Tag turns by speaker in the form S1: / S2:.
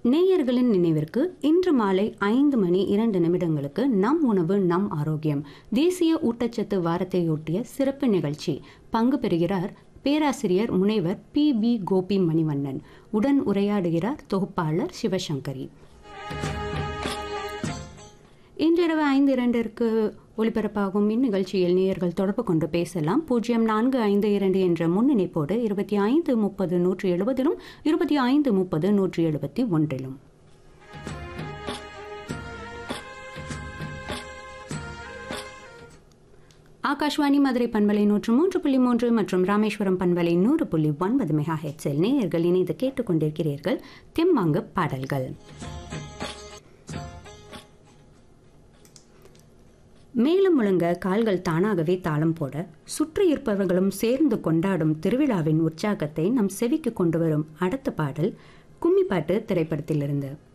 S1: நேயர்களின் நினைவிற்கு இன்று மாலை ஐந்து மணி இரண்டு நிமிடங்களுக்கு நம் உணவு நம் ஆரோக்கியம் தேசிய ஊட்டச்சத்து வாரத்தையொட்டிய சிறப்பு நிகழ்ச்சி பங்கு பெறுகிறார் பேராசிரியர் முனைவர் பி பி கோபி மணிவண்ணன் உடன் உரையாடுகிறார் தொகுப்பாளர் சிவசங்கரி இன்றிரவு ஐந்து இரண்டிற்கு ஒளிபரப்பாகும் இந்நிகழ்ச்சியில் நேயர்கள் தொடர்பு கொண்டு பேசலாம் பூஜ்ஜியம் நான்கு ஐந்து இரண்டு என்ற முன்னிணைப்போடு இருபத்தி ஐந்து முப்பது நூற்றி எழுபதிலும் இருபத்தி ஐந்து முப்பது நூற்றி எழுபத்தி ஒன்றிலும் ஆகாஷ்வாணி மதுரை பண்பலை நூற்று மூன்று புள்ளி மூன்று மற்றும் ராமேஸ்வரம் பண்பலை நூறு புள்ளி ஒன்பது மெகா ஹெட்ஸில் நேயர்கள் இணைந்து கேட்டுக்கொண்டிருக்கிறீர்கள் தெம்மாங்கு பாடல்கள் மேலும் முழங்க கால்கள் தானாகவே தாளம் போட சுற்றி இருப்பவர்களும் சேர்ந்து கொண்டாடும் திருவிழாவின் உற்சாகத்தை நம் செவிக்கு கொண்டு வரும் அடுத்த பாடல் கும்மிப்பாட்டு திரைப்படத்திலிருந்து